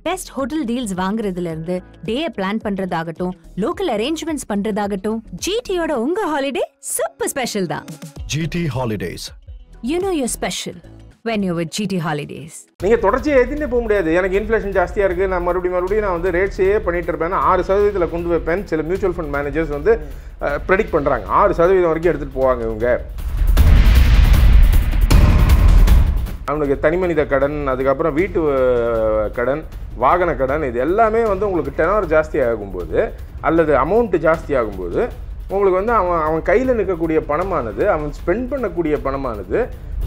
Best hotel deals வாங்குறதுல இருந்து day plan பண்றதாகட்டும் லோக்கல் அரேஞ்ச்மெண்ட்ஸ் பண்றதாகட்டும் ஜிடியோட உங்க ஹாலிடே சூப்பர் ஸ்பெஷல் தான் GT Holidays. You know your special when you with GT holidays நீங்கள் தொடர்ச்சியாக ஏற்றினே போக முடியாது எனக்கு இன்ஃப்ளேஷன் ஜாஸ்தியாக இருக்குது நான் மறுபடியும் மறுபடியும் நான் வந்து ரேட்ஸே பண்ணிட்டு இருப்பேன் ஆறு சதவீதத்தில் கொண்டு வைப்பேன் சில மியூச்சுவல் ஃபண்ட் மேனேஜர்ஸ் வந்து ப்ரெடிக்ட் பண்ணுறாங்க ஆறு சதவீதம் வரைக்கும் எடுத்துகிட்டு போவாங்க இவங்க அவனுக்கு தனிமனித கடன் அதுக்கப்புறம் வீட்டு அஹ், கடன் வாகன கடன் இது எல்லாமே வந்து உங்களுக்கு டெனார் ஜாஸ்தி ஆகும்போது அல்லது அமௌண்ட் ஜாஸ்தி ஆகும்போது உங்களுக்கு வந்து அவன் அவன் கையில் நிற்கக்கூடிய பணமானது அவன் ஸ்பெண்ட் பண்ணக்கூடிய பணமானது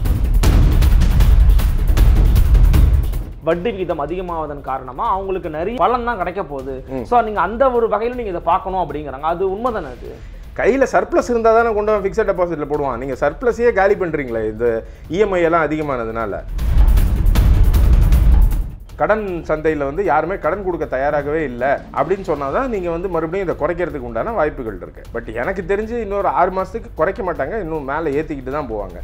வட்டி விகிதம் அதிகமாவதன் காரணமா அவங்களுக்கு நிறைய பலன் தான் கிடைக்க போகுது ஸோ நீங்க அந்த ஒரு வகையில நீங்க இதை பார்க்கணும் அப்படிங்கிறாங்க அது உண்மைதானே அது கையில் சர்ப்ளஸ் இருந்தால் தானே கொண்டு வந்து ஃபிக்ஸட் டெபாசிட்டில் போடுவான் நீங்கள் சர்ப்ளஸையே காலி பண்ணுறீங்களே இந்த இஎம்ஐ எல்லாம் அதிகமானதுனால கடன் சந்தையில் வந்து யாருமே கடன் கொடுக்க தயாராகவே இல்லை அப்படின்னு சொன்னால் தான் நீங்கள் வந்து மறுபடியும் இதை குறைக்கிறதுக்கு உண்டான வாய்ப்புகள் இருக்கு பட் எனக்கு தெரிஞ்சு இன்னொரு ஆறு மாதத்துக்கு குறைக்க மாட்டாங்க இன்னும் மேலே ஏற்றிக்கிட்டு தான் போவாங்க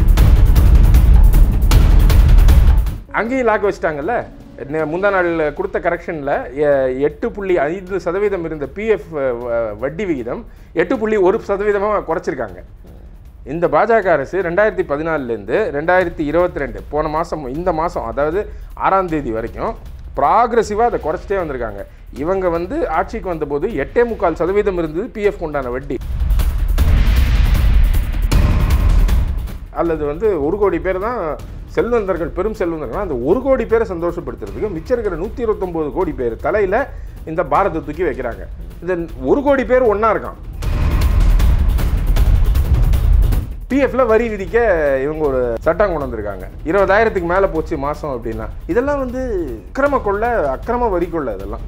அங்கேயும் லாக் வச்சிட்டாங்கல்ல நே- முந்தா நாள் கொடுத்த கரெக்ஷனில் எட்டு புள்ளி ஐந்து சதவீதம் இருந்த பிஎஃப் வட்டி விகிதம் எட்டு புள்ளி ஒரு சதவீதமாக குறைச்சிருக்காங்க இந்த பாஜக அரசு ரெண்டாயிரத்தி பதினாலுலேருந்து ரெண்டாயிரத்தி இருபத்தி ரெண்டு போன மாதம் இந்த மாதம் அதாவது ஆறாம் தேதி வரைக்கும் ப்ராக்ரெசிவாக அதை குறைச்சிட்டே வந்திருக்காங்க இவங்க வந்து ஆட்சிக்கு வந்தபோது எட்டே முக்கால் சதவீதம் இருந்தது பிஎஃப் உண்டான வட்டி அல்லது வந்து ஒரு கோடி பேர் தான் செல்வந்தர்கள் பெரும் செல்வந்தர்கள் அந்த ஒரு கோடி பேரை சந்தோஷப்படுத்துறதுக்கு மிச்சம் இருக்கிற நூற்றி இருபத்தொம்போது கோடி பேர் தலையில் இந்த பாரத்தை தூக்கி வைக்கிறாங்க இந்த ஒரு கோடி பேர் ஒன்றா இருக்கான் பிஎஃப்ல வரி விதிக்க இவங்க ஒரு சட்டம் கொண்டு வந்திருக்காங்க இருபதாயிரத்துக்கு மேலே போச்சு மாதம் அப்படின்னா இதெல்லாம் வந்து அக்கிரம கொள்ள அக்கிரம வரி கொள்ள இதெல்லாம்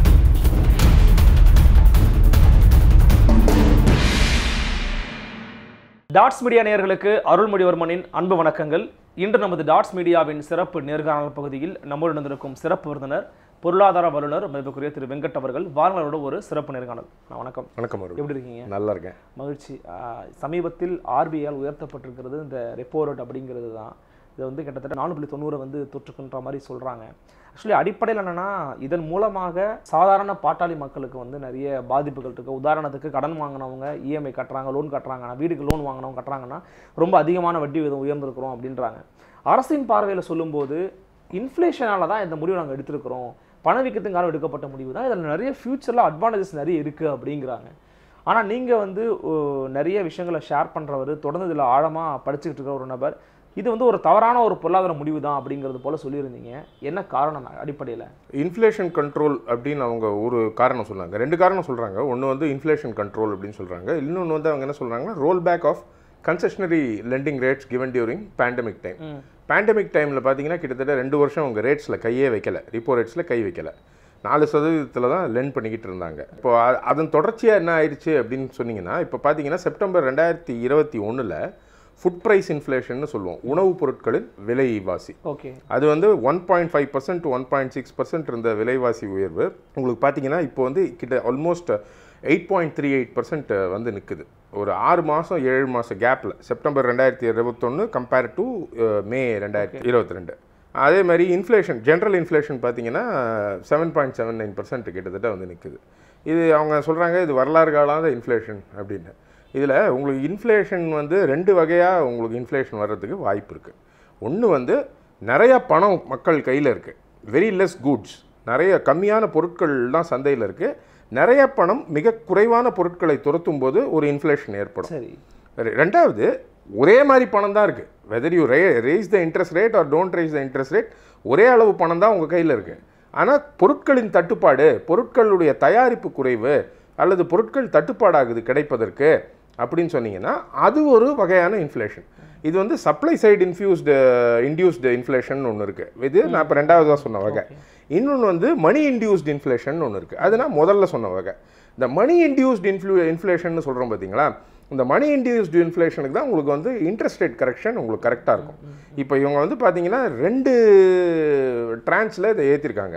டாட்ஸ் மீடியா நேயர்களுக்கு அருள்மொழிவர்மனின் அன்பு வணக்கங்கள் இன்று நமது டாட்ஸ் மீடியாவின் சிறப்பு நேர்காணல் பகுதியில் நம்முடன் இருந்திருக்கும் சிறப்பு விருந்தினர் பொருளாதார வல்லுநர் மதிப்புக்குரிய திரு வெங்கட் அவர்கள் வாரங்களோட ஒரு சிறப்பு நேர்காணல் நான் வணக்கம் வணக்கம் அருள். எப்படி இருக்கீங்க நல்லா இருக்கேன் மகிழ்ச்சி ஆஹ், சமீபத்தில் ஆர்பிஐயால் உயர்த்தப்பட்டிருக்கிறது இந்த ரெப்போ ரேட் அப்படிங்கிறது தான் இது வந்து கிட்டத்தட்ட நாலு புள்ளி தொண்ணூறை வந்து தொற்றுக்குன்ற மாதிரி சொல்கிறாங்க ஆக்சுவலி அடிப்படையில் என்னென்னா இதன் மூலமாக சாதாரண பாட்டாளி மக்களுக்கு வந்து நிறைய பாதிப்புகள் இருக்குது உதாரணத்துக்கு கடன் வாங்கினவங்க இஎம்ஐ கட்டுறாங்க லோன் கட்டுறாங்கன்னா வீட்டுக்கு லோன் வாங்கினவங்க கட்டுறாங்கன்னா ரொம்ப அதிகமான வட்டி விதம் உயர்ந்திருக்கிறோம் அப்படின்றாங்க அரசின் பார்வையில் சொல்லும்போது இன்ஃப்ளேஷனால தான் இந்த முடிவு நாங்கள் எடுத்திருக்கிறோம் பணவீக்கத்துக்காக எடுக்கப்பட்ட முடிவு தான் இதில் நிறைய ஃபியூச்சரில் அட்வான்டேஜஸ் நிறைய இருக்குது அப்படிங்கிறாங்க ஆனால் நீங்கள் வந்து ஓ, நிறைய விஷயங்களை ஷேர் பண்ணுறவர் தொடர்ந்து இதில் ஆழமாக படிச்சுக்கிட்டு இருக்கிற ஒரு நபர் இது வந்து ஒரு தவறான ஒரு பொருளாதார முடிவு தான் அப்படிங்கிறது போல சொல்லியிருந்தீங்க என்ன காரணம் அடிப்படையில் இன்ஃப்ளேஷன் கண்ட்ரோல் அப்படின்னு அவங்க ஒரு காரணம் சொன்னாங்க ரெண்டு காரணம் சொல்கிறாங்க ஒன்று வந்து இன்ஃப்ளேஷன் கண்ட்ரோல் அப்படின்னு சொல்கிறாங்க இன்னொன்று வந்து அவங்க என்ன சொல்கிறாங்கன்னா roll back of concessionary lending rates given during pandemic time pandemic டைமில் பார்த்தீங்கன்னா கிட்டத்தட்ட ரெண்டு வருஷம் அவங்க ரேட்ஸில் கையே வைக்கல ரிப்போ ரேட்ஸில் கை வைக்கல நாலு சதவீதத்தில் தான் லெண்ட் பண்ணிக்கிட்டு இருந்தாங்க இப்போ அ- அதன் தொடர்ச்சியாக என்ன ஆயிடுச்சு அப்படின்னு சொன்னீங்கன்னா இப்போ பார்த்தீங்கன்னா செப்டம்பர் ரெண்டாயிரத்தி இருபத்தி ஒன்றில் ஃபுட் ப்ரைஸ் இன்ஃப்ளேஷன்னு சொல்லுவோம் உணவுப் பொருட்களின் விலைவாசி ஓகே அது வந்து one point five percent one point six percent இருந்த விலைவாசி உயர்வு உங்களுக்கு பார்த்தீங்கன்னா இப்போ வந்து கிட்ட almost eight point three eight percent வந்து நிற்குது ஒரு ஆறு மாதம் ஏழு மாதம் கேப்பில் செப்டம்பர் ரெண்டாயிரத்தி இருபத்தொன்று கம்பேர் டு மே ரெண்டாயிரத்தி இருபத்தி ரெண்டு அதே மாதிரி இன்ஃப்ளேஷன் ஜென்ரல் இன்ஃப்ளேஷன் பார்த்தீங்கன்னா seven point seven nine percent கிட்டத்தட்ட வந்து நிற்குது இது அவங்க சொல்கிறாங்க இது வரலாறு காலாத இன்ஃப்ளேஷன் அப்படின்னு இதில் உங்களுக்கு இன்ஃப்ளேஷன் வந்து ரெண்டு வகையாக உங்களுக்கு இன்ஃப்ளேஷன் வர்றதுக்கு வாய்ப்பு இருக்குது ஒன்று வந்து நிறைய பணம் மக்கள் கையில் இருக்குது வெரி லெஸ் குட்ஸ் நிறைய கம்மியான பொருட்கள் தான் சந்தையில் இருக்குது நிறைய பணம் மிக குறைவான பொருட்களை துரத்தும் போது ஒரு இன்ஃப்ளேஷன் ஏற்படும் சரி ரெ- ரெண்டாவது ஒரே மாதிரி பணம் தான் இருக்குது whether you ra raise the interest rate or don't raise the interest rate ஒரே அளவு பணம் தான் உங்கள் கையில் இருக்குது ஆனால் பொருட்களின் தட்டுப்பாடு பொருட்களுடைய தயாரிப்பு குறைவு அல்லது பொருட்கள் தட்டுப்பாடாகுது கிடைப்பதற்கு அப்படின்னு சொன்னீங்கன்னா அது ஒரு வகையான இன்ஃப்ளேஷன் இது வந்து supply side infused induced inflation ஒன்று இருக்குது இது நான் இப்போ ரெண்டாவதாக சொன்ன வகை இன்னொன்று வந்து மணி இன்டியூஸ்டு இன்ஃப்ளேஷன் ஒன்று இருக்குது அது நான் முதல்ல சொன்ன வகை இந்த மணி இன்டியூஸ்டு இன்ஃப்ளூ இன்ஃப்ளேஷன் சொல்கிறோம் பார்த்தீங்களா இந்த மணி இன்டியூஸ்டு இன்ஃப்ளேஷனுக்கு தான் உங்களுக்கு வந்து இன்ட்ரெஸ்ட் ரேட் கரெக்ஷன் உங்களுக்கு கரெக்டாக இருக்கும் இப்போ இவங்க வந்து பார்த்தீங்கன்னா ரெண்டு ட்ரான்ஸில் இதை ஏற்றிருக்காங்க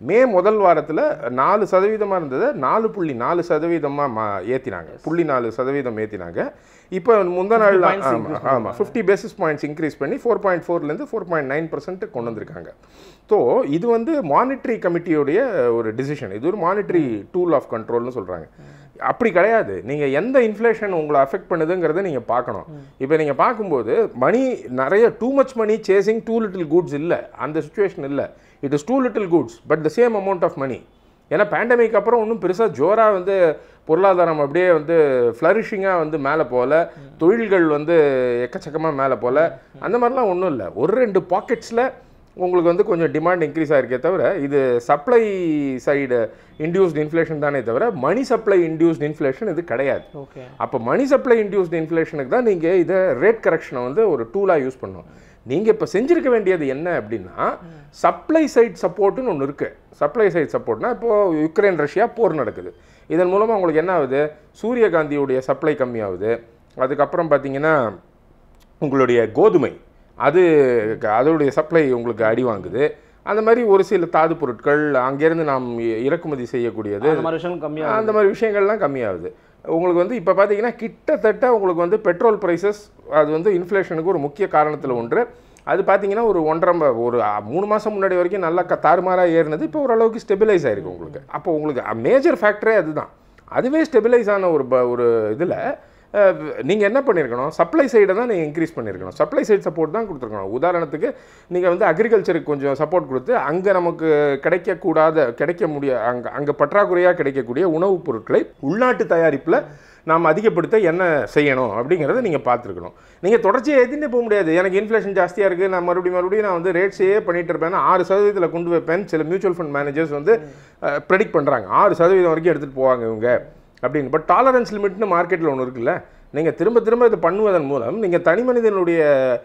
மே முதல் வாரத்தில் நாலு சதவீதமாக இருந்ததை நாலு புள்ளி நாலு சதவீதமாக மா ஏற்றினாங்க புள்ளி நாலு சதவீதம் ஏற்றினாங்க இப்போ முந்தா நாள் 50 points ஆமாம் increase ஆமாம் ஃபிஃப்டி பேசிஸ் பாயிண்ட்ஸ் இன்க்ரீஸ் பண்ணி ஃபோர் பாயிண்ட் ஃபோர்லேருந்து ஃபோர் பாயிண்ட் நைன் பர்சன்ட் கொண்டு வந்திருக்காங்க ஸோ இது வந்து மானிட்டரி கமிட்டியோடைய ஒரு டிசிஷன் இது ஒரு மானிட்டரி டூல் ஆஃப் கண்ட்ரோல்னு சொல்கிறாங்க அப்படி கிடையாது நீங்கள் எந்த இன்ஃப்ளேஷன் உங்களை அஃபெக்ட் பண்ணுதுங்கிறத நீங்கள் பார்க்கணும் இப்போ நீங்கள் பார்க்கும்போது மணி நிறைய too much money chasing too little goods இல்லை அந்த சுச்சுவேஷன் இல்லை it is too little goods but the same amount of money ஏன்னா பேண்டமிக் அப்புறம் ஒன்றும் பெருசாக ஜோராக வந்து பொருளாதாரம் அப்படியே வந்து ஃப்ளரிஷிங்காக வந்து மேலே போகல தொழில்கள் வந்து எக்கச்சக்கமாக மேலே போகல அந்த மாதிரிலாம் ஒன்றும் இல்லை ஒரு ரெண்டு பாக்கெட்ஸில் உங்களுக்கு வந்து கொஞ்சம் டிமாண்ட் இன்க்ரீஸ் ஆகிருக்கே தவிர இது சப்ளை சைடு இன்டியூஸ்ட் இன்ஃப்ளேஷன் தானே தவிர மணி சப்ளை இன்டியூஸ்ட் இன்ஃப்ளேஷன் இது கிடையாது ஓகே அப்போ மணி சப்ளை இன்டியூஸ்ட் இன்ஃப்ளேஷனுக்கு தான் நீங்கள் இதை ரேட் கரெக்ஷனை வந்து ஒரு டூலாக யூஸ் பண்ணணும் நீங்கள் இப்போ செஞ்சிருக்க வேண்டியது என்ன அப்படின்னா சப்ளை சைட் சப்போர்ட்டுன்னு ஒன்று இருக்குது சப்ளை சைட் சப்போர்ட்னா இப்போது யுக்ரைன் ரஷ்யா போர் நடக்குது இதன் மூலமாக உங்களுக்கு என்ன ஆகுது சூரியகாந்தியுடைய சப்ளை கம்மியாகுது அதுக்கப்புறம் பார்த்தீங்கன்னா உங்களுடைய கோதுமை அது அதோடைய சப்ளை உங்களுக்கு அடி வாங்குது அந்த மாதிரி ஒரு சில தாது பொருட்கள் அங்கேருந்து நாம் இ- இறக்குமதி செய்யக்கூடியது அந்த மாதிரி விஷயம் கம்மியாக அந்த மாதிரி விஷயங்கள்லாம் கம்மியாகுது உங்களுக்கு வந்து இப்போ பார்த்தீங்கன்னா கிட்டத்தட்ட உங்களுக்கு வந்து பெட்ரோல் ப்ரைசஸ் அது வந்து இன்ஃப்ளேஷனுக்கு ஒரு முக்கிய காரணத்தில் ஒன்று அது பார்த்தீங்கன்னா ஒரு ஒன்றரை ம- ஒரு அ, மூணு மாதம் முன்னாடி வரைக்கும் நல்லா க தாறுமாறாக ஏறினது இப்போ ஓரளவுக்கு ஸ்டெபிலைஸ் ஆயிருக்கு உங்களுக்கு அப்போ உங்களுக்கு மேஜர் ஃபேக்டரே அதுதான் அதுவே ஸ்டெபிலைஸ் ஆன ஒரு ப- ஒரு இதில் நீங்கள் என்ன பண்ணியிருக்கணும் சப்ளை சைடை தான் நீங்கள் இன்க்ரீஸ் பண்ணியிருக்கணும் சப்ளை சைடு சப்போர்ட் தான் கொடுத்துருக்கணும் உதாரணத்துக்கு நீங்கள் வந்து அக்ரிகல்ச்சருக்கு கொஞ்சம் சப்போர்ட் கொடுத்து அங்கே நமக்கு கிடைக்கக்கூடாத கிடைக்க முடிய அங்கே அங்கே பற்றாக்குறையாக கிடைக்கக்கூடிய உணவுப் பொருட்களை உள்நாட்டு தயாரிப்பில் நாம் அதிகப்படுத்த என்ன செய்யணும் அப்படிங்கிறத நீங்கள் பார்த்துருக்கணும் நீங்கள் தொடர்ச்சியாக எதிர்த்து போக முடியாது எனக்கு இன்ஃப்ளேஷன் ஜாஸ்தியாக இருக்குது நான் மறுபடியும் மறுபடியும் நான் வந்து ரேட்ஸே பண்ணிட்டு இருப்பேன் ஆறு சதவீதத்தில் கொண்டு வைப்பேன் சில மியூச்சுவல் ஃபண்ட் மேனேஜர்ஸ் வந்து ப்ரெடிக்ட் பண்ணுறாங்க ஆறு சதவீதம் வரைக்கும் எடுத்துகிட்டு போவாங்க இவங்க அப்படின்னு பட் டாலரன்ஸ் லிமிட்னு மார்க்கெட்டில் ஒன்று இருக்குல்ல நீங்கள் திரும்ப திரும்ப இதை பண்ணுவதன் மூலம் நீங்கள் தனி மனிதனுடைய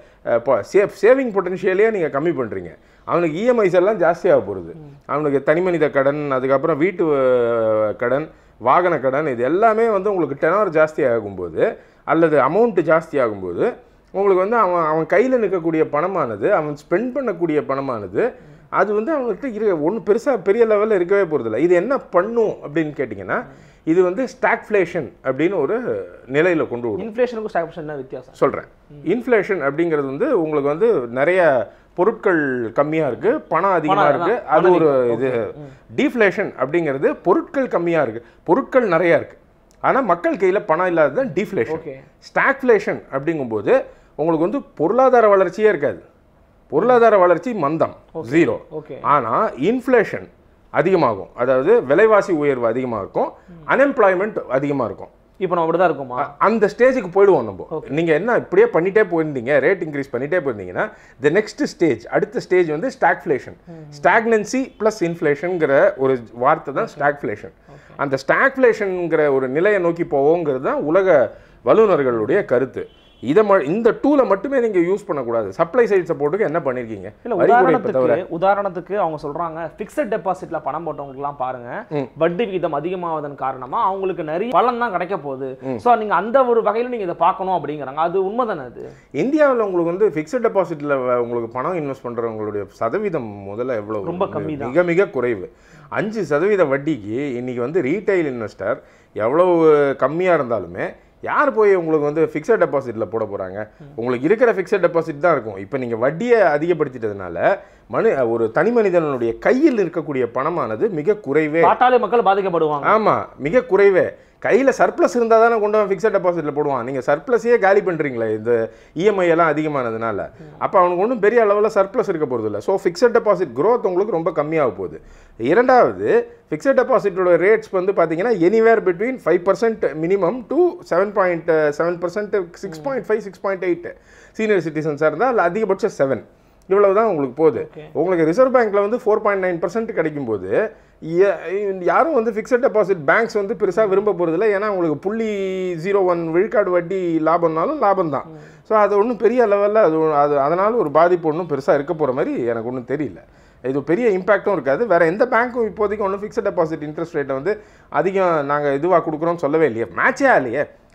சேவ் சேவிங் பொட்டன்ஷியலே நீங்கள் கம்மி பண்ணுறீங்க அவனுக்கு இஎம்ஐஸ் எல்லாம் ஜாஸ்தியாக போகிறது அவனுக்கு தனி மனித கடன் அதுக்கப்புறம் வீட்டு அஹ், கடன் வாகன கடன் இது எல்லாமே வந்து உங்களுக்கு டெனார் ஜாஸ்தி ஆகும்போது அல்லது அமௌண்ட்டு ஜாஸ்தி ஆகும்போது உங்களுக்கு வந்து அவன் அவன் கையில் நிற்கக்கூடிய பணமானது அவன் ஸ்பெண்ட் பண்ணக்கூடிய பணமானது அது வந்து அவங்ககிட்ட இரு ஒன்றும் பெருசாக பெரிய லெவலில் இருக்கவே போகிறதில்ல இது என்ன பண்ணும் அப்படின்னு கேட்டிங்கன்னா இது வந்து ஸ்டாக்ஃப்ளேஷன் அப்படின்னு ஒரு நிலையில் கொண்டு வரும் இன்ஃப்ளேஷனுக்கும் ஸ்டாக்ஷன் என்ன வித்தியாசம் சொல்கிறேன் இன்ஃப்ளேஷன் அப்படிங்கிறது வந்து உங்களுக்கு வந்து நிறைய பொருட்கள் கம்மியாக இருக்குது பணம் அதிகமாக பணம் இருக்குது அதான், அது பணம் ஒரு அதிகம். இது Okay. டீஃப்ளேஷன் அப்படிங்கிறது பொருட்கள் கம்மியாக இருக்குது பொருட்கள் நிறையா இருக்குது ஆனால் மக்கள் கையில் பணம் இல்லாதது தான் டீஃப்ளேஷன் ஓகே ஸ்டாக்ஃப்ளேஷன் அப்படிங்கும்போது உங்களுக்கு வந்து பொருளாதார வளர்ச்சியே இருக்காது பொருளாதார வளர்ச்சி மந்தம் ஜீரோ ஓகே ஆனால் இன்ஃப்ளேஷன் அதிகமாகும் அதாவது விலைவாசி உயர்வு அதிகமாக இருக்கும் அன்எம்ப்ளாய்மெண்ட் அதிகமாக இருக்கும் இப்போ நம்ம அப்படி தான் இருக்குமா அ- அந்த ஸ்டேஜுக்கு போயிடுவோம் நம்ம நீங்க என்ன இப்படியே பண்ணிட்டே போயிருந்தீங்க ரேட் இன்க்ரீஸ் பண்ணிட்டே போயிருந்தீங்கன்னா த நெக்ஸ்ட் ஸ்டேஜ் அடுத்த ஸ்டேஜ் வந்து ஸ்டாக்ஃப்ளேஷன் ஸ்டாக்னன்சி ப்ளஸ் இன்ஃப்ளேஷனுங்கிற ஒரு வார்த்தை தான் ஸ்டாக்ஃப்ளேஷன் அந்த ஸ்டாக்ஃப்ளேஷனுங்கிற ஒரு நிலையை நோக்கி போவோங்கிறது தான் உலக வல்லுநர்களுடைய கருத்து இதை ம இந்த டூலை மட்டுமே நீங்க யூஸ் பண்ணக்கூடாது சப்ளை சைடு சப்போர்ட்டுக்கு என்ன பண்ணிருக்கீங்க இல்ல வரி குறைப்பை தவிர உதாரணத்துக்கு உதாரணத்துக்கு அவங்க சொல்றாங்க பிக்சட் டெபாசிட்ல பணம் போட்டவங்களுக்குலாம் பாருங்க வட்டி விகிதம் அதிகமாவதன் காரணமா அவங்களுக்கு நிறைய பலன் தான் கிடைக்க போகுது சோ நீங்க அந்த ஒரு வகையில நீங்க இதை பார்க்கணும் அப்படிங்கிறாங்க அது உண்மைதானே அது இந்தியாவில் உங்களுக்கு வந்து ஃபிக்ஸட் டெபாசிட்டில் உங்களுக்கு பணம் இன்வெஸ்ட் பண்ணுறவங்களுடைய சதவீதம் முதல்ல எவ்வளோ ரொம்ப கம்மி தான். மிக மிக குறைவு அஞ்சு சதவீத வட்டிக்கு இன்னைக்கு வந்து ரீட்டைல் இன்வெஸ்டர் எவ்வளவு கம்மியாக இருந்தாலுமே யார் போய் உங்களுக்கு வந்து ஃபிக்ஸட் டெபாசிட்டில் போட போகிறாங்க உங்களுக்கு இருக்கிற ஃபிக்ஸட் டெபாசிட் தான் இருக்கும் இப்போ நீங்கள் வட்டியை அதிகப்படுத்திட்டதுனால மனு ஒரு தனி மனிதனுடைய கையில் இருக்கக்கூடிய பணமானது மிக குறைவே பாட்டாளி மக்கள் பாதிக்கப்படுவாங்க ஆமாம் மிக குறைவே கையில் சர்ப்ளஸ் இருந்தால் தானே கொண்டு வந்து ஃபிக்ஸட் டெபாசிட்டில் போடுவான் நீங்கள் சர்ப்ளஸையே காலி பண்ணுறீங்களே இந்த இஎம்ஐ எல்லாம் அதிகமானதுனால அப்போ அவனுக்கு ஒன்றும் பெரிய அளவில் சர்ப்ளஸ் இருக்க போகிறது இல்லை ஸோ ஃபிக்ஸட் டெபாசிட் growth உங்களுக்கு ரொம்ப கம்மியாக போகுது இரண்டாவது ஃபிக்ஸட் டெபாசிட்டோட ரேட்ஸ் வந்து பார்த்தீங்கன்னா anywhere between five percent minimum to seven point seven percent six point five six point eight senior சிட்டிசன்ஸாக இருந்தால் அதில் அதிகபட்சம் செவன் இவ்வளவு தான் உங்களுக்கு போகுது உங்களுக்கு ரிசர்வ் பேங்க்ல வந்து ஃபோர் பாயிண்ட் நைன் பர்சன்ட் கிடைக்கும் போது ய- யாரும் வந்து ஃபிக்ஸட் டெபாசிட் பேங்க்ஸ் வந்து பெருசாக விரும்ப போகிறதில்ல ஏன்னா உங்களுக்கு புள்ளி ஜீரோ ஒன் விழுக்காடு வட்டி லாபம்னாலும் லாபம் தான் ஸோ அது ஒன்றும் பெரிய லெவலில் அது ஒ- அது அதனால் ஒரு பாதிப்பு ஒன்றும் பெருசாக இருக்க போகிற மாதிரி எனக்கு ஒன்றும் தெரியல இது பெரிய இம்பாக்டும் இருக்காது வேற எந்த பேங்க்கும் இப்போதைக்கு ஒன்றும் ஃபிக்ஸட் டெபாசிட் இன்ட்ரெஸ்ட் ரேட்டை வந்து அதிகம் நாங்கள் இதுவாக கொடுக்குறோம்னு சொல்லவே இல்லையே மேட்சே ஆகலையே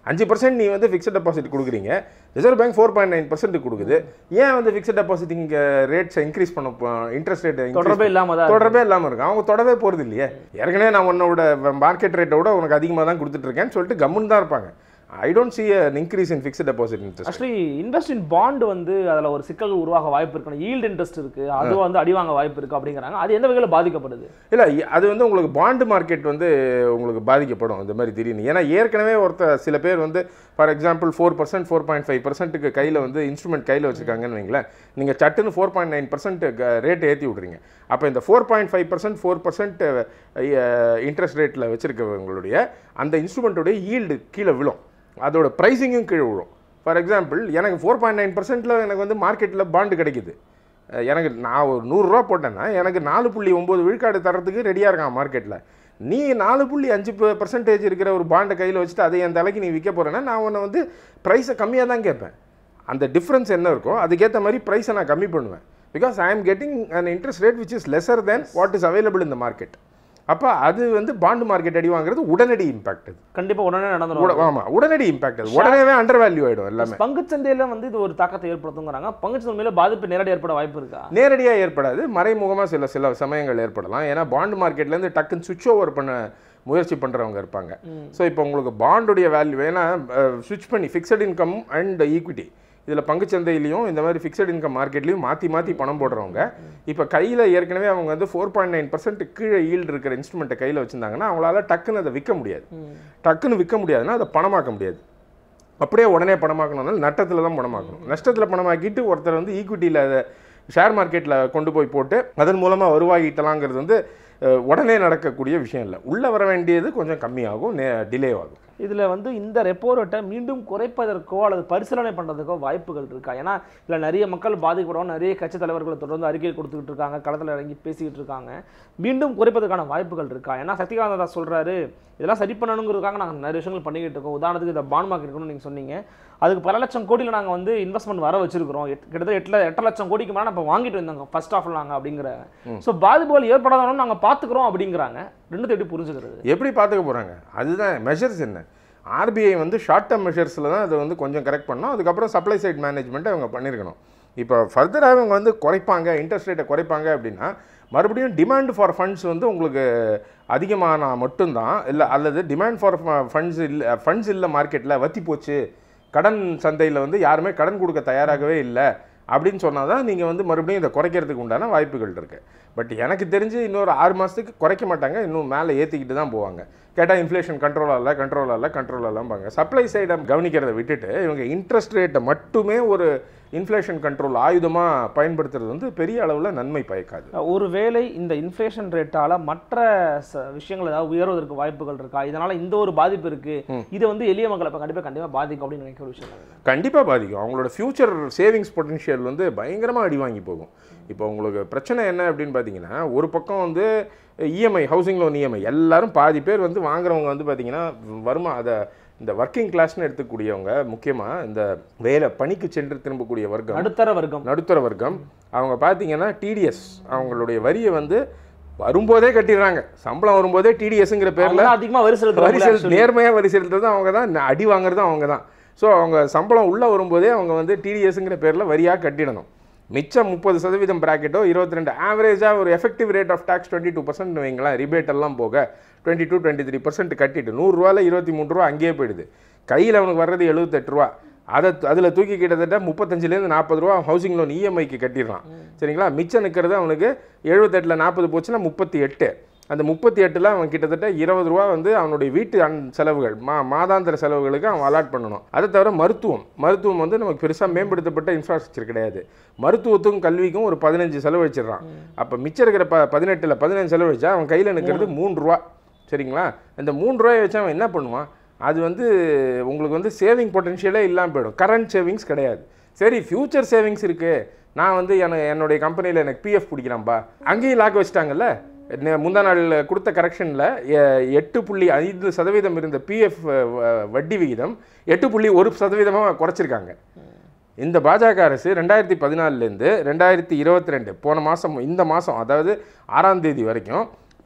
அஞ்சு பர்சன்ட் நீ வந்து ஃபிக்ஸட் டெபாசிட் கொடுக்குறீங்க reserve bank four point nine percent கொடுக்குது ஏன் வந்து ஃபிக்ஸட் டெபாசிட் இங்கே ரேட்ஸை இன்க்ரீஸ் பண்ண இன்ட்ரெஸ்ட் ரேட் தொடர்பே இல்லாம தான் தொடர்பே இல்லாமல் இருக்கு அவங்க தொடவே போகிறது இல்லையே ஏற்கனவே நான் உன்னோட மார்க்கெட் ரேட்டை விட உனக்கு அதிகமாக தான் கொடுத்துட்டு இருக்கேன்னு சொல்லிட்டு கம்முன்னு தான் இருப்பாங்க I don't see an increase in fixed deposit interest actually invest in bond வந்து அதுல ஒரு சிக்கல் உருவாக வாய்ப்பு இருக்கு ஈல்டு இன்ட்ரெஸ்ட் இருக்கு அது வந்து அடி வாங்க வாய்ப்பு இருக்கு அப்படிங்கிறாங்க அது எந்த வகையில பாதிக்கப்படுது இல்லை அது வந்து உங்களுக்கு பாண்டு மார்க்கெட் வந்து உங்களுக்கு பாதிக்கப்படும் இந்த மாதிரி திடீர்னு ஏன்னா ஏற்கனவே ஒருத்தர் சில பேர் வந்து for example four percent four point five பர்சன்ட்டுக்கு கையில் வந்து இன்ஸ்ட்ருமெண்ட் கையில் வச்சுருக்காங்கன்னு வைங்களேன் நீங்கள் சட்டுன்னு four point nine percent rate ஏற்றி விட்றீங்க அப்போ இந்த four point five percent four percent interest ரேட்டில் வச்சுருக்கவங்களுடைய அந்த இன்ஸ்ட்ருமெண்ட்டுடைய ஈல்டு கீழே விழும் அதோட ப்ரைஸிங்கும் கீழே விழும் ஃபார் எக்ஸாம்பிள் எனக்கு ஃபோர் பாயிண்ட் நைன் பர்சன்ட்டில் எனக்கு வந்து மார்க்கெட்டில் பாண்டு கிடைக்குது அஹ் எனக்கு நான் ஒரு நூறுரூவா போட்டேன்னா எனக்கு நாலு புள்ளி ஒம்பது விழுக்காடு தரத்துக்கு ரெடியாக இருக்கான் மார்க்கெட்டில் நீ நாலு புள்ளி அஞ்சு பர்சன்டேஜ் இருக்கிற ஒரு பாண்டை கையில் வச்சுட்டு அதை என் தலைக்கு நீ விற்க போகிறேன்னா நான் உன்னை வந்து ப்ரைஸை கம்மியாக தான் கேட்பேன் அந்த டிஃப்ரென்ஸ் என்ன இருக்கோ அதுக்கேற்ற மாதிரி ப்ரைஸை நான் கம்மி பண்ணுவேன் because I am getting an interest rate which is lesser than what is available in the market அப்போ அது வந்து பாண்டு மார்க்கெட் அடி வாங்குறது உடனடி இம்பாக்ட் அது கண்டிப்பா உடனே நடந்துரும் உட- ஆமா உடனடி இம்பாக்ட் அது உடனே அண்டர் வேல்யூ ஆயிடும் எல்லாமே பங்குச்சந்தையில வந்து இது ஒரு தாக்கத்தை ஏற்படுத்துங்கிறாங்க பங்குச்சந்தை மேல பாதிப்பு நேரடி ஏற்பட வாய்ப்பு இருக்கா நேரடியாக ஏற்படாது மறைமுகமாக சில சில சமயங்கள் ஏற்படலாம் ஏன்னா பாண்டு மார்க்கெட்லேருந்து டக்குன்னு சுவிட்ச் ஓவர் பண்ண முயற்சி பண்ணுறவங்க இருப்பாங்க ஸோ இப்போ உங்களுக்கு பாண்டுடைய வேல்யூ ஏன்னா சுவிட்ச் பண்ணி ஃபிக்ஸட் இன்கம் அண்ட் ஈக்விட்டி இதில் பங்குச்சந்தையிலையும் இந்த மாதிரி ஃபிக்ஸட் இன்கம் மார்க்கெட்லையும் மாற்றி மாற்றி பணம் போடுறவங்க இப்போ கையில் ஏற்கனவே அவங்க வந்து ஃபோர் பாயிண்ட் நைன் பர்சன்ட் கீழே ஈல்டு இருக்கிற இன்ஸ்ட்ருமெண்ட்டை கையில் வச்சுருந்தாங்கன்னா அவங்களால டக்குன்னு அதை விற்க முடியாது டக்குன்னு விற்க முடியாதுன்னா அதை பணமாக்க முடியாது அப்படியே உடனே பணமாக்கணும்னா நட்டத்தில் தான் பணமாக்கணும் நஷ்டத்தில் பணமாக்கிட்டு ஒருத்தர் வந்து ஈக்விட்டியில் அதை ஷேர் மார்க்கெட்டில் கொண்டு போய் போட்டு அதன் மூலமாக வருவாய் ஈட்டலாங்கிறது வந்து அஹ், உடனே நடக்கக்கூடிய விஷயம் இல்லை உள்ளே வர வேண்டியது கொஞ்சம் கம்மியாகும் டிலே ஆகும் இதுல வந்து இந்த ரெப்போ ரேட்டை மீண்டும் குறைப்பதற்கோ அல்லது பரிசீலனை பண்றதுக்கோ வாய்ப்புகள் இருக்கா ஏன்னா இதுல நிறைய மக்கள் பாதிக்கப்படுவோம் நிறைய கட்சி தலைவர்கள் தொடர்ந்து அறிக்கை கொடுத்துக்கிட்டு இருக்காங்க களத்துல இறங்கி பேசிக்கிட்டு இருக்காங்க மீண்டும் குறைப்பதற்கான வாய்ப்புகள் இருக்கா ஏன்னா சக்திகாந்த தாஸ் சொல்றாரு இதெல்லாம் சரி பண்ணணுங்கிறதுக்காக நாங்கள் நிறைய விஷயங்கள் பண்ணிக்கிட்டு இருக்கோம் உதாரணத்துக்கு இந்த பாண்ட் மார்க்கெட் இருக்கணும்னு நீங்கள் சொன்னீங்க அதுக்கு பல லட்சம் கோடியில் நாங்கள் வந்து இன்வெஸ்ட்மெண்ட் வர வச்சிருக்கிறோம் எட்- கிட்டத்தட்ட எட்டு ல- எட்டு லட்சம் கோடிக்கு மேலே இப்போ வாங்கிட்டு வந்தாங்க ஃபர்ஸ்ட் ஆஃப் நாங்கள் அப்படிங்கிற ஸோ பாதிப்புகள் ஏற்படாதவனும் நாங்கள் பார்த்துக்குறோம் அப்படிங்கிறாங்க ரெண்டு எப்படி புரிஞ்சுக்கிறது எப்படி பார்த்துக்க போகிறாங்க அதுதான் மெஷர்ஸ் என்ன ஆர்பிஐ வந்து ஷார்ட் டேர்ம் மெஷர்ஸில் தான் அதை வந்து கொஞ்சம் கரெக்ட் பண்ணோம் அதுக்கப்புறம் சப்ளை சைட் மேனேஜ்மெண்ட்டை அவங்க பண்ணியிருக்கணும் இப்போ ஃபர்தராக அவங்க வந்து குறைப்பாங்க இன்ட்ரெஸ்ட் ரேட்டை குறைப்பாங்க அப்படின்னா மறுபடியும் டிமாண்ட் ஃபார் ஃபண்ட்ஸ் வந்து உங்களுக்கு அதிகமானா மட்டும்தான் இல்லை அல்லது டிமாண்ட் ஃபார் ஃபண்ட்ஸ் இல்லை ஃபண்ட்ஸ் இல்லை மார்க்கெட்டில் வத்தி போச்சு கடன் சந்தையில் வந்து யாருமே கடன் கொடுக்க தயாராகவே இல்லை அப்படின்னு சொன்னால் தான் நீங்கள் வந்து மறுபடியும் இதை குறைக்கிறதுக்கு உண்டான வாய்ப்புகள் இருக்குது பட் எனக்கு தெரிஞ்சு இன்னொரு ஆறு மாதத்துக்கு குறைக்க மாட்டாங்க இன்னும் மேலே ஏற்றிக்கிட்டு தான் போவாங்க கேட்டால் இன்ஃப்ளேஷன் கண்ட்ரோல் ஆகல கண்ட்ரோல் ஆகல கண்ட்ரோல் ஆகலாம்பாங்க சப்ளை சைடை கவனிக்கிறதை விட்டுட்டு இவங்க இன்ட்ரெஸ்ட் ரேட்டை மட்டுமே ஒரு இன்ஃப்ளேஷன் கண்ட்ரோல் ஆயுதமாக பயன்படுத்துறது வந்து பெரிய அளவில் நன்மை பயக்காது ஒருவேளை இந்த இன்ஃப்ளேஷன் ரேட்டால மற்ற ச- விஷயங்கள் ஏதாவது உயர்வதற்கு வாய்ப்புகள் இருக்கா இதனால இந்த ஒரு பாதிப்பு இருக்கு இது வந்து எளிய மக்களை இப்ப கண்டிப்பா கண்டிப்பா பாதிக்கும் அப்படின்னு நினைக்கிற ஒரு விஷயம் தான். கண்டிப்பாக பாதிக்கும் அவங்களோட ஃப்யூச்சர் சேவிங்ஸ் பொட்டன்ஷியல் வந்து பயங்கரமாக அடி வாங்கி போகும் இப்போ உங்களுக்கு பிரச்சனை என்ன அப்படின்னு பார்த்தீங்கன்னா ஒரு பக்கம் வந்து இஎம்ஐ ஹவுசிங் லோன் இஎம்ஐ எல்லாரும் பாதி பேர் வந்து வாங்குறவங்க வந்து பார்த்தீங்கன்னா வருமா அதை இந்த ஒர்க்கிங் கிளாஸ்னு எடுத்துக்கூடியவங்க முக்கியமாக இந்த வேலை பணிக்கு சென்று திரும்பக்கூடிய வர்க்கம் நடுத்தர வர்க்கம் நடுத்தர வர்க்கம் அவங்க பார்த்தீங்கன்னா டிடிஎஸ் அவங்களுடைய வரியை வந்து வரும்போதே கட்டிடுறாங்க சம்பளம் வரும்போதே டிடிஎஸ்ங்கிற அவங்க பேரில் தான் அதிகமா வரி வரி செலுத்துறாங்க செலுத்த நேர்மையாக வரி செலுத்துறது அவங்க தான் ந- அடி வாங்குறதும் அவங்க தான் ஸோ அவங்க சம்பளம் உள்ளே வரும்போதே அவங்க வந்து டிடிஎஸ்ங்கிற பேரில் வரியாக கட்டிடணும் மிச்சம் முப்பது சதவீதம் ப்ராக்கெட்டோ இருபத்தி ரெண்டு ஆவரேஜாக ஒரு effective rate of tax twenty two percent வைங்களேன் ரிபேட் எல்லாம் போக twenty two twenty three percent கட்டிட்டு நூறுரூவாவில் இருபத்தி மூணு ரூபா அங்கேயே போயிடுது கையில் அவனுக்கு வர்றது எழுபத்தெட்டு ரூபா அதை அதில் தூக்கி கிட்டத்தட்ட முப்பத்தஞ்சுலேருந்து நாற்பது ரூபா ஹவுசிங் லோன் இஎம்ஐக்கு கட்டிடுறான் சரிங்களா மிச்சம் நிற்கிறது அவனுக்கு எழுபத்தெட்டில் நாற்பது போச்சுன்னா முப்பத்தி எட்டு அந்த முப்பத்தி எட்டில் அவன் கிட்டத்தட்ட இருபது ரூபா வந்து அவனுடைய வீட்டு அன் செலவுகள் மா மாதாந்திர செலவுகளுக்கு அவன் அலாட் பண்ணணும் அதை தவிர மருத்துவம் மருத்துவம் வந்து நமக்கு பெருசாக மேம்படுத்தப்பட்ட இன்ஃப்ராஸ்ட்ரக்சர் கிடையாது மருத்துவத்துக்கும் கல்விக்கும் ஒரு பதினஞ்சு செலவழிச்சிடுறான் அப்போ மிச்சம் இருக்கிற ப பதினெட்டில் பதினஞ்சு செலவழிச்சா அவன் கையில் நிற்கிறது மூணு ரூபா சரிங்களா இந்த மூணு ரூபாயை வச்சு அவன் என்ன பண்ணுவான் அது வந்து உங்களுக்கு வந்து சேவிங் பொட்டன்ஷியலே இல்லாமல் போயிடும் கரண்ட் சேவிங்ஸ் கிடையாது சரி ஃப்யூச்சர் சேவிங்ஸ் இருக்குது நான் வந்து என என்னுடைய கம்பெனியில் எனக்கு பிஎஃப் பிடிக்கிறேன்ப்பா அங்கேயும் லாக் வச்சிட்டாங்கல்ல நே- முந்தா நாள் கொடுத்த கரெக்ஷனில் எட்டு புள்ளி ஐந்து சதவீதம் இருந்த பிஎஃப் வட்டி விகிதம் எட்டு புள்ளி ஒரு சதவீதமாக குறைச்சிருக்காங்க இந்த பாஜக அரசு ரெண்டாயிரத்தி பதினாலுலேருந்து ரெண்டாயிரத்தி இருபத்தி ரெண்டு போன மாதம் இந்த மாதம் அதாவது ஆறாம் தேதி வரைக்கும்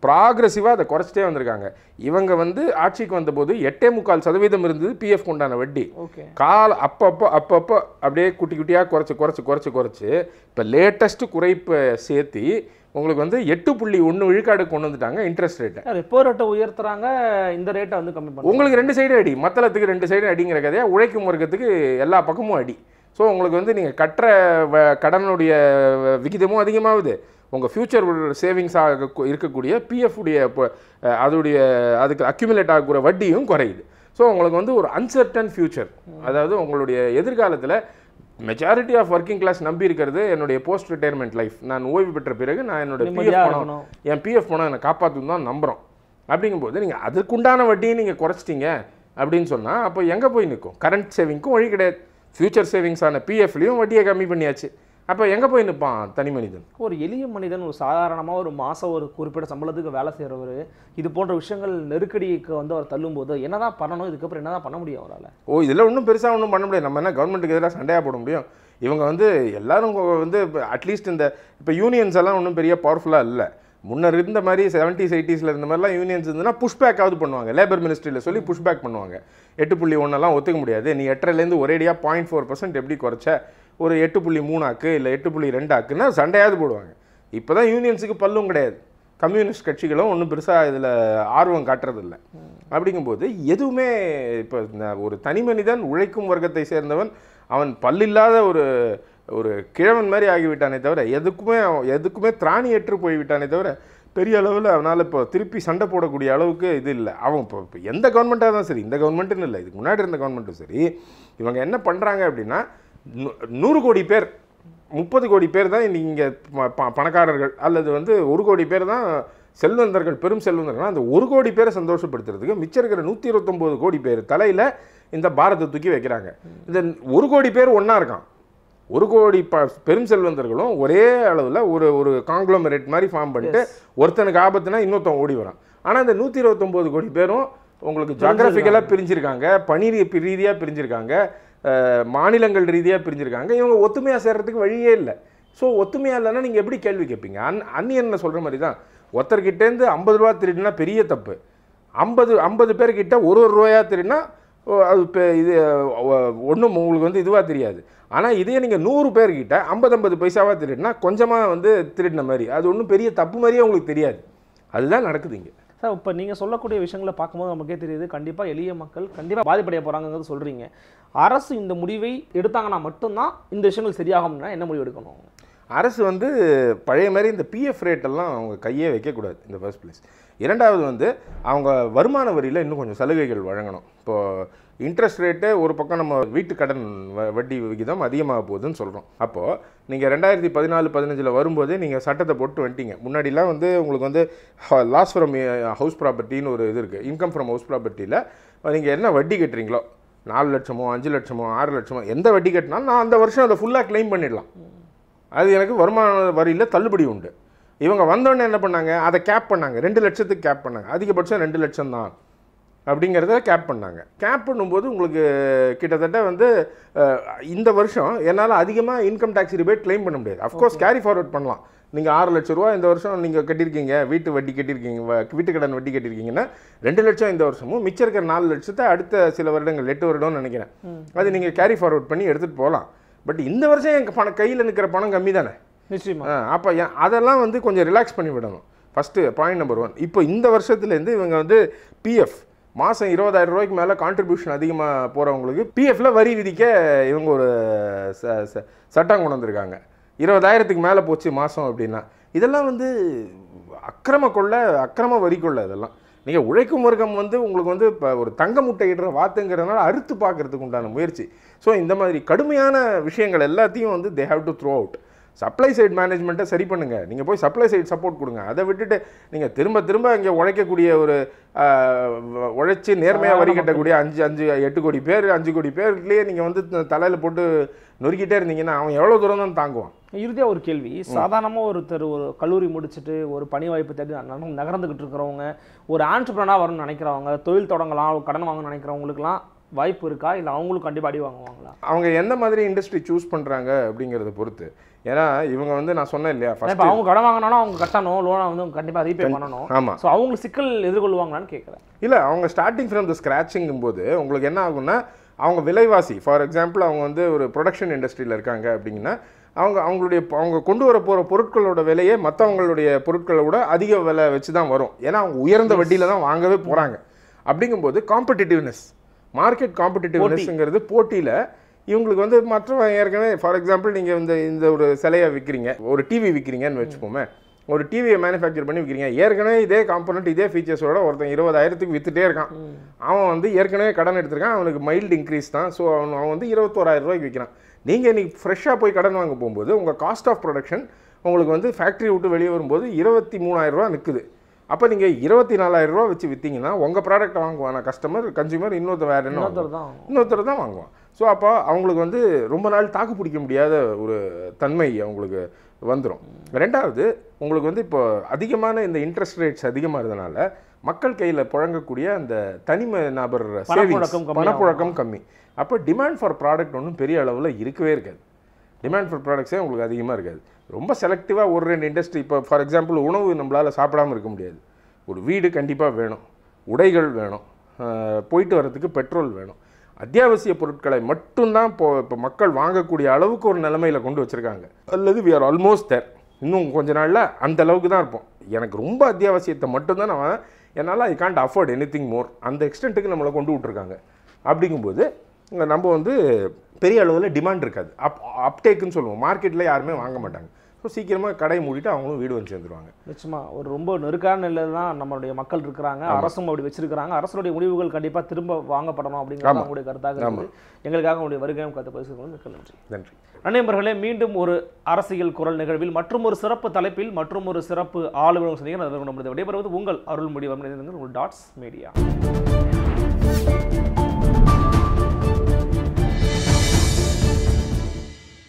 ப்ராக்ரெசிவாக அதை குறைச்சிட்டே வந்திருக்காங்க இவங்க வந்து ஆட்சிக்கு வந்தபோது எட்டே முக்கால் சதவீதம் இருந்தது பிஎஃப் உண்டான வட்டி ஓகே கால அப்பப்போ அப்பப்போ அப்படியே குட்டி குட்டியாக குறைச்சி குறைச்சி குறைச்சி குறைச்சி இப்போ லேட்டஸ்ட் குறைப்பை சேர்த்தி உங்களுக்கு வந்து எட்டு புள்ளி ஒன்று விழுக்காடு கொண்டு வந்துட்டாங்க இன்ட்ரெஸ்ட் ரேட்டை ரெப்போ ரேட்டை உயர்த்துறாங்க இந்த ரேட்டை வந்து கம்மி பண்ணுறாங்க உங்களுக்கு ரெண்டு சைடு அடி மத்தளத்துக்கு ரெண்டு சைடு அடிங்கிற கதையா உழைக்கும் வர்க்கத்துக்கு எல்லா பக்கமும் அடி ஸோ உங்களுக்கு வந்து நீங்கள் கட்டுற வ- கடனுடைய வ- விகிதமும் அதிகமாகுது உங்கள் ஃப்யூச்சர் சேவிங்ஸாக இருக்கக்கூடிய பிஎஃப் உடைய ப- அஹ் அதோடைய அதுக்கு அக்யூமுலேட் ஆகக்கூடிய வட்டியும் குறையுது ஸோ உங்களுக்கு வந்து ஒரு அன்சர்டன் ஃப்யூச்சர் அதாவது உங்களுடைய எதிர்காலத்தில் மெஜாரிட்டி ஆஃப் ஒர்க்கிங் கிளாஸ் நம்பி இருக்கிறது என்னுடைய போஸ்ட் ரிட்டையர்மெண்ட் லைஃப் நான் ஓய்வு பெற்ற பிறகு நான் என்னோட நிம்மதியா பிஎஃப் பணம் இருக்கணும். என் பிஎஃப் பணம் என்னை காப்பாற்றும் தான் நம்புகிறோம் அப்படிங்கும்போது நீங்கள் அதுக்குண்டான வட்டியை நீங்கள் குறைச்சிட்டீங்க அப்படின்னு சொன்னால் அப்போ எங்கே போய் நிற்கும் கரண்ட் சேவிங்க்கும் வழி கிடையாது ஃப்யூச்சர் சேவிங்ஸான பிஎஃப்லேயும் வட்டியை கம்மி பண்ணியாச்சு அப்போ எங்கே போய் நிற்பான் தனி மனிதன் ஒரு எளிய மனிதன் ஒரு சாதாரணமாக ஒரு மாதம் ஒரு குறிப்பிட்ட சம்பளத்துக்கு வேலை செய்கிறவர் இது போன்ற விஷயங்கள் நெருக்கடிக்கு வந்து அவர் தள்ளும்போது என்னதான் பண்ணணும் இதுக்கப்புறம் என்னதான் பண்ண முடியும் அவரால் ஓ இதில் ஒன்றும் பெருசாக ஒன்றும் பண்ண முடியாது நம்ம என்ன கவர்மெண்ட்டுக்கு எதிராக சண்டையாக போட முடியும் இவங்க வந்து எல்லாரும் கொ- வந்து அட்லீஸ்ட் இந்த இப்போ யூனியன்ஸ் எல்லாம் ஒன்றும் பெரிய பவர்ஃபுல்லாக இல்லை முன்னர் இருந்த மாதிரி செவன்ட்டீஸ் எயிட்டிஸில் இருந்த மாதிரிலாம் யூனியன்ஸ் இருந்ததுன்னா புஷ்பேக்காவது பண்ணுவாங்க லேபர் மினிஸ்ட்ரியில் சொல்லி புஷ்பேக் பண்ணுவாங்க எட்டு புள்ளி ஒன்றெல்லாம் ஒத்துக்க முடியாது நீ எட்டரைலேருந்து ஒரேடியாக பாயிண்ட் ஃபோர் பர்சன்ட் எப்படி குறைச்ச ஒரு எட்டு புள்ளி மூணாக்கு இல்லை எட்டு புள்ளி ரெண்டாக்குன்னா சண்டையாவது போடுவாங்க இப்போ தான் யூனியன்ஸுக்கு பல்லும் கிடையாது கம்யூனிஸ்ட் கட்சிகளும் ஒன்றும் பெருசாக இதில் ஆர்வம் காட்டுறதில்ல அப்படிங்கும்போது எதுவுமே இப்போ ஒரு தனி மனிதன் உழைக்கும் வர்க்கத்தை சேர்ந்தவன் அவன் பல்லில்லாத ஒரு ஒரு கிழவன் மாதிரி ஆகிவிட்டானே தவிர எதுக்குமே அவன் எதுக்குமே திராணி ஏற்று போய்விட்டானே தவிர பெரிய அளவில் அவனால் இப்போ திருப்பி சண்டை போடக்கூடிய அளவுக்கு இது இல்லை அவன் இப்போ இப்போ எந்த கவர்மெண்ட்டாக தான் சரி இந்த கவர்மெண்ட்டுன்னு இல்லை இதுக்கு முன்னாடி இருந்த கவர்மெண்ட்டும் சரி இவங்க என்ன பண்ணுறாங்க அப்படின்னா நூ- நூறு கோடி பேர் முப்பது கோடி பேர் தான் இன்னைக்கு இங்கே பணக்காரர்கள் அல்லது வந்து ஒரு கோடி பேர் தான் செல்வந்தர்கள் பெரும் செல்வந்தர்கள் அந்த ஒரு கோடி பேரை சந்தோஷப்படுத்துறதுக்கு மிச்சம் இருக்கிற நூற்றி இருபத்தொம்போது கோடி பேர் தலையில் இந்த பாரத்தை தூக்கி வைக்கிறாங்க இந்த ஒரு கோடி பேர் ஒன்றா இருக்கான் ஒரு கோடி ப பெரும் செல்வந்தர்களும் ஒரே அளவில் ஒரு ஒரு காங்க்ளோமரேட் மாதிரி ஃபார்ம் பண்ணிட்டு ஒருத்தனுக்கு ஆபத்துனா இன்னொருத்தன் ஓடி வரான் ஆனால் இந்த நூற்றி இருபத்தொம்போது கோடி பேரும் உங்களுக்கு ஜாகிரபிக்கலாக பிரிஞ்சிருக்காங்க பணி ரீதியாக பிரிஞ்சிருக்காங்க அஹ், மாநிலங்கள் ரீதியாக பிரிஞ்சிருக்காங்க இவங்க ஒத்துமையாக சேர்றதுக்கு வழியே இல்லை ஸோ ஒத்துமையாக இல்லைன்னா நீங்கள் எப்படி கேள்வி கேட்பீங்க அன் அந்நியன் சொல்கிற மாதிரி தான் ஒருத்தர்கிட்டேருந்து ஐம்பது ரூபா திருடினா பெரிய தப்பு ஐம்பது ஐம்பது பேர்கிட்ட ஒரு ஒரு ரூபாயா திருடினா ஓ, அது இப்போ இது ஒன்றும் உங்களுக்கு வந்து இதுவாக தெரியாது ஆனால் இதே நீங்கள் நூறு பேர்கிட்ட ஐம்பது ஐம்பது பைசாவாக திருடினா கொஞ்சமாக வந்து திருடின மாதிரி அது ஒன்றும் பெரிய தப்பு மாதிரியே உங்களுக்கு தெரியாது அதுதான் நடக்குது இங்கே சார் இப்போ நீங்கள் சொல்லக்கூடிய விஷயங்களை பார்க்கும்போது நமக்கே தெரியுது கண்டிப்பாக எளிய மக்கள் கண்டிப்பாக பாதிப்படைய போகிறாங்கிறது சொல்கிறீங்க அரசு இந்த முடிவை எடுத்தாங்கன்னா மட்டும்தான் இந்த விஷயங்கள் சரியாகும்னா என்ன முடிவு எடுக்கணும் அரசு வந்து பழைய மாதிரி இந்த பிஎஃப் ரேட்டெல்லாம் அவங்க கையே வைக்கக்கூடாது இந்த ஃபர்ஸ்ட் பிளேஸ் இரண்டாவது வந்து அவங்க வருமான வரியில் இன்னும் கொஞ்சம் சலுகைகள் வழங்கணும் இப்போது இன்ட்ரெஸ்ட் ரேட்டு ஒரு பக்கம் நம்ம வீட்டு கடன் வ- வட்டி விகிதம் அதிகமாக போகுதுன்னு சொல்கிறோம் அப்போது நீங்கள் ரெண்டாயிரத்தி பதினாலு பதினஞ்சில் வரும்போதே நீங்கள் சட்டத்தை போட்டு வந்துட்டீங்க முன்னாடிலாம் வந்து உங்களுக்கு வந்து லாஸ் ஃப்ரம் ஹவுஸ் ப்ராப்பர்ட்டின்னு ஒரு இது இருக்குது இன்கம் ஃப்ரம் ஹவுஸ் ப்ராப்பர்ட்டியில் நீங்கள் என்ன வட்டி கட்டுறீங்களோ நாலு லட்சமோ அஞ்சு லட்சமோ ஆறு லட்சமோ எந்த வட்டி கட்டினாலும் நான் அந்த வருஷம் அதை ஃபுல்லாக க்ளைம் பண்ணிடலாம் அது எனக்கு வருமான வரியில் தள்ளுபடி உண்டு இவங்க வந்தோடனே என்ன பண்ணாங்க அதை கேப் பண்ணாங்க ரெண்டு லட்சத்துக்கு கேப் பண்ணாங்க அதிகபட்சம் ரெண்டு லட்சம் தான் அப்படிங்கிறத கேப் பண்ணாங்க கேப் பண்ணும்போது உங்களுக்கு கிட்டத்தட்ட வந்து அஹ், இந்த வருஷம் என்னால் அதிகமாக இன்கம் டேக்ஸ் ரிபேட் க்ளைம் பண்ண முடியாது அஃப்கோர்ஸ் கேரி ஃபார்வர்ட் பண்ணலாம் நீங்கள் ஆறு லட்ச ரூபா இந்த வருஷம் நீங்கள் கட்டியிருக்கீங்க வீட்டு வட்டி கட்டியிருக்கீங்க வ- வீட்டு கடன் வட்டி கட்டியிருக்கீங்கன்னா ரெண்டு லட்சம் இந்த வருஷமும் மிச்சம் இருக்கிற நாலு லட்சத்தை அடுத்த சில வருடங்கள் எட்டு வருடம்னு நினைக்கிறேன் அது நீங்கள் கேரி ஃபார்வர்ட் பண்ணி எடுத்துகிட்டு போகலாம் பட் இந்த வருஷம் எங்கள் பணம் கையில் நிற்கிற பணம் கம்மி தானே நிச்சயமா அப்போ அதெல்லாம் வந்து கொஞ்சம் ரிலாக்ஸ் பண்ணி விடணும் ஃபஸ்ட்டு பாயிண்ட் நம்பர் ஒன் இப்போ இந்த வருஷத்துலேருந்து இவங்க வந்து பிஎஃப் மாதம் இருபதாயிரம் ரூபாய்க்கு மேலே கான்ட்ரிபியூஷன் அதிகமாக போகிறவங்களுக்கு பிஎஃப்ல வரி விதிக்க இவங்க ஒரு ச- ச- சட்டம் கொண்டு வந்திருக்காங்க இருபதாயிரத்துக்கு மேலே போச்சு மாதம் அப்படின்னா இதெல்லாம் வந்து அக்கிரம கொள்ள அக்கிரம வரி கொள்ள இதெல்லாம் நீங்கள் உழைக்கும் வர்க்கம் வந்து உங்களுக்கு வந்து இப்போ ஒரு தங்க முட்டையிடுற வாத்துங்கிறதுனால அறுத்து பார்க்கறதுக்கு உண்டான முயற்சி ஸோ இந்த மாதிரி கடுமையான விஷயங்கள் எல்லாத்தையும் வந்து they have to throw out supply side மேனேஜ்மெண்ட்டை சரி பண்ணுங்க நீங்கள் போய் சப்ளை சைடு சப்போர்ட் கொடுங்க அதை விட்டுட்டு நீங்கள் திரும்ப திரும்ப இங்கே உழைக்கக்கூடிய ஒரு ஆஹ், வ- உழைச்சி நேர்மையாக வரி கட்டக்கூடிய அஞ்சு அஞ்சு எட்டு கோடி பேர் அஞ்சு கோடி பேர்லேயே நீங்கள் வந்து தலையில் போட்டு நொறுக்கிட்டே இருந்தீங்கன்னா அவன் எவ்வளோ தூரம் தான் தாங்குவான் இறுதியாக ஒரு கேள்வி சாதாரணமாக ஒருத்தர் ஒரு கல்லூரி முடிச்சுட்டு ஒரு பணி வாய்ப்பு தேடி நக- நகர்ந்துக்கிட்டு இருக்கிறவங்க ஒரு ஆண்டர்பிரனாக வரணும்னு நினைக்கிறவங்க தொழில் தொடங்கலாம் கடன் வாங்கணும்னு நினைக்கிறவங்களுக்குலாம் வாய்ப்பு இருக்கா இல்லை அவங்களும் கண்டிப்பாக அடி வாங்குவாங்களா அவங்க எந்த மாதிரி இண்டஸ்ட்ரி சூஸ் பண்ணுறாங்க அப்படிங்கிறத பொறுத்து ஏன்னா இவங்க வந்து நான் சொன்னேன் இல்லையா இப்போ ஃபர்ஸ்ட் அவங்க கடன் வாங்கினாலும் அவங்க கட்டணும் லோனை வந்து அவங்க கண்டிப்பாக ரீபே பண்ணணும் ஆமாம் ஸோ அவங்களுக்கு சிக்கல் எதிர்கொள்வாங்களான்னு கேட்குறேன் இல்லை அவங்க ஸ்டார்டிங் ஃப்ரம் த ஸ்க்ராச்சிங்கும் போது உங்களுக்கு என்ன ஆகும்னா அவங்க விலைவாசி ஃபார் எக்ஸாம்பிள் அவங்க வந்து ஒரு ப்ரொடக்ஷன் இண்டஸ்ட்ரியில் இருக்காங்க அப்படிங்கன்னா அவங்க அவங்களுடைய அவங்க கொண்டு வர போகிற பொருட்களோட விலையே மற்றவங்களுடைய பொருட்களை விட அதிக விலை வச்சு தான் வரும் ஏன்னா அவங்க உயர்ந்த வட்டியில் தான் வாங்கவே போகிறாங்க அப்படிங்கும்போது காம்படிட்டிவ்னஸ் மார்க்கெட் காம்படிட்டிவ்னஸ்ங்கிறது போட்டியில் இவங்களுக்கு வந்து மற்றவங்க ஏற்கனவே ஃபார் எக்ஸாம்பிள் நீங்கள் இந்த இந்த ஒரு சிலையை விற்கிறீங்க ஒரு டிவி விற்கிறீங்கன்னு வச்சுப்போமே ஒரு டிவியை மேனுஃபேக்சர் பண்ணி விற்கிறீங்க ஏற்கனவே இதே காம்பனண்ட் இதே ஃபீச்சர்ஸோட ஒருத்தன் இருபதாயிரத்துக்கு வித்துட்டே இருக்கான் அவன் வந்து ஏற்கனவே கடன் எடுத்திருக்கான் அவனுக்கு மைல்டு இன்க்ரீஸ் தான் ஸோ அவன் அவன் வந்து இருபத்தோராயிரம் ரூபாய்க்கு விற்கிறான் நீங்கள் இன்னைக்கு ஃப்ரெஷ்ஷாக போய் கடன் வாங்க போகும்போது உங்கள் காஸ்ட் ஆஃப் ப்ரொடக்ஷன் உங்களுக்கு வந்து ஃபேக்ட்ரி விட்டு வெளியே வரும்போது இருபத்தி மூணாயிரம் ரூபா நிற்குது அப்போ நீங்கள் இருபத்தி நாலாயிரம் ரூபா வச்சு விற்றீங்கன்னா உங்கள் ப்ராடக்ட் வாங்குவான கஸ்டமர் கன்சியூமர் இன்னொருத்தர் வேறு என்ன இன்னொருத்தர் வாங்குவான்? தான் இன்னொருத்தர் தான் வாங்குவான் ஸோ அப்போ அவங்களுக்கு வந்து ரொம்ப நாள் தாக்கு பிடிக்க முடியாத ஒரு தன்மை அவங்களுக்கு வந்துடும் ரெண்டாவது உங்களுக்கு வந்து இப்போ அதிகமான இந்த இன்ட்ரெஸ்ட் ரேட்ஸ் அதிகமாக இருந்தனால மக்கள் கையில் புழங்கக்கூடிய அந்த தனிம நபர் சேவிங்ஸ் பணப்புழக்கம் கம்மியாகும். பணப்புழக்கம் கம்மி அப்போ டிமாண்ட் ஃபார் ப்ராடக்ட் ஒன்றும் பெரிய அளவில் இருக்கவே இருக்காது டிமாண்ட் ஃபார் ப்ராடக்ட்ஸே உங்களுக்கு அதிகமாக இருக்காது ரொம்ப செலக்டிவாக ஒரு ரெண்டு இண்டஸ்ட்ரி இப்போ ஃபார் எக்ஸாம்பிள் உணவு நம்மளால் சாப்பிடாம இருக்க முடியாது ஒரு வீடு கண்டிப்பாக வேணும் உடைகள் வேணும் ஆஹ் போயிட்டு வர்றதுக்கு பெட்ரோல் வேணும் அத்தியாவசிய பொருட்களை மட்டும்தான் இப்போ இப்போ மக்கள் வாங்கக்கூடிய அளவுக்கு ஒரு நிலைமையில் கொண்டு வச்சுருக்காங்க அல்லது வி ஆர் ஆல்மோஸ்ட் தேர் இன்னும் கொஞ்ச நாளில் அந்த அளவுக்கு தான் இருப்போம் எனக்கு ரொம்ப அத்தியாவசியத்தை மட்டும்தான் நான் என்னால் I can't afford anything more அந்த எக்ஸ்டென்ட்டுக்கு நம்மளை கொண்டு விட்ருக்காங்க அப்படிங்கும்போது இங்க நம்ம வந்து பெரிய அளவில் டிமாண்ட் இருக்காது அப் அப்டேக்குன்னு சொல்லுவோம் மார்க்கெட்டில் யாருமே வாங்க மாட்டாங்க ஸோ சீக்கிரமாக கடையை மூடிட்டு அவங்களும் வீடு வந்து சேர்ந்துருவாங்க நிச்சயமா ஒரு ரொம்ப நெருக்கான நிலையில தான் நம்மளுடைய மக்கள் இருக்கிறாங்க அரசும் அப்படி வச்சிருக்கிறாங்க அரசுடைய முடிவுகள் கண்டிப்பா திரும்ப வாங்கப்படணும் அப்படிங்கிறது ஆமா. அவங்களுடைய கருத்தாக இருக்குது எங்களுக்காக உங்களுடைய வருகையும் கருத்து பரிசு மிக்க நன்றி நன்றி நண்பர்களே மீண்டும் ஒரு அரசியல் குரல் நிகழ்வில் மற்றும் ஒரு சிறப்பு தலைப்பில் மற்றும் ஒரு சிறப்பு ஆளுநர் சந்திக்கிறேன் விடைபெறுவது உங்கள் அருள்மொழி வர்மன் உங்கள் டாட்ஸ் மீடியா